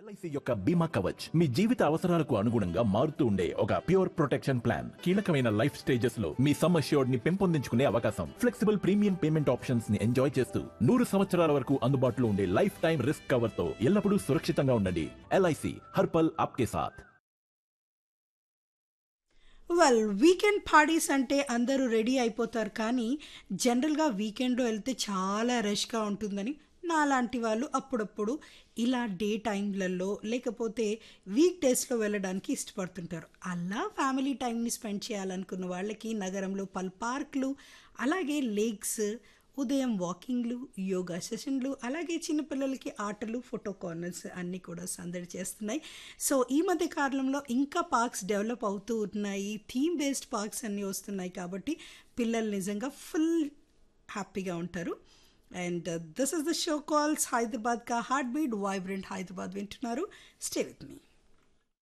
LIC యొక్క బీమా కవచ్ మీ జీవిత అవసరాలకు అనుగుణంగా మారుతూ ఉండే ఒక ప్యూర్ ప్రొటెక్షన్ ప్లాన్ కీలకమైన లైఫ్ స్టేజెస్ లో మీ సమ్ అష్యూర్డ్ ని పెంపొందించుకునే అవకాశం ఫ్లెక్సిబుల్ ప్రీమియం పేమెంట్ ఆప్షన్స్ ని ఎంజాయ్ చేస్తూ నూరు సంవత్సరాల వరకు అందుబాటులో ఉండే లైఫ్ టైం రిస్క్ కవర్ తో ఎల్లప్పుడూ సురక్షితంగా ఉండండి ఎల్ఐసి హర్పల్ ఆప్కే సాథ్ వెల్ వీకెండ్ పార్టీస్ అంటే అందరూ రెడీ అయిపోతారు కానీ జనరల్గా వీకెండ్లో వెళ్తే చాలా రష్గా ఉంటుందని నాలాంటి వాళ్ళు అప్పుడప్పుడు ఇలా డే టైంలలో లేకపోతే వీక్ డేస్లో వెళ్ళడానికి ఇష్టపడుతుంటారు అలా ఫ్యామిలీ టైంని స్పెండ్ చేయాలనుకున్న వాళ్ళకి నగరంలో పలు పార్కులు అలాగే లేక్స్ ఉదయం వాకింగ్లు యోగా సెషన్లు అలాగే చిన్నపిల్లలకి ఆటలు ఫోటో కార్నర్స్ అన్నీ కూడా సందడి చేస్తున్నాయి సో ఈ మధ్య కాలంలో ఇంకా పార్క్స్ డెవలప్ అవుతూ ఉన్నాయి థీమ్ బేస్డ్ పార్క్స్ అన్నీ వస్తున్నాయి కాబట్టి పిల్లలు నిజంగా ఫుల్ హ్యాపీగా ఉంటారు and this is the show calls Hyderabad కా హార్ట్ బీట్ వైబ్రెంట్ హైదరాబాద్ వింటున్నారు స్టే విత్ మీ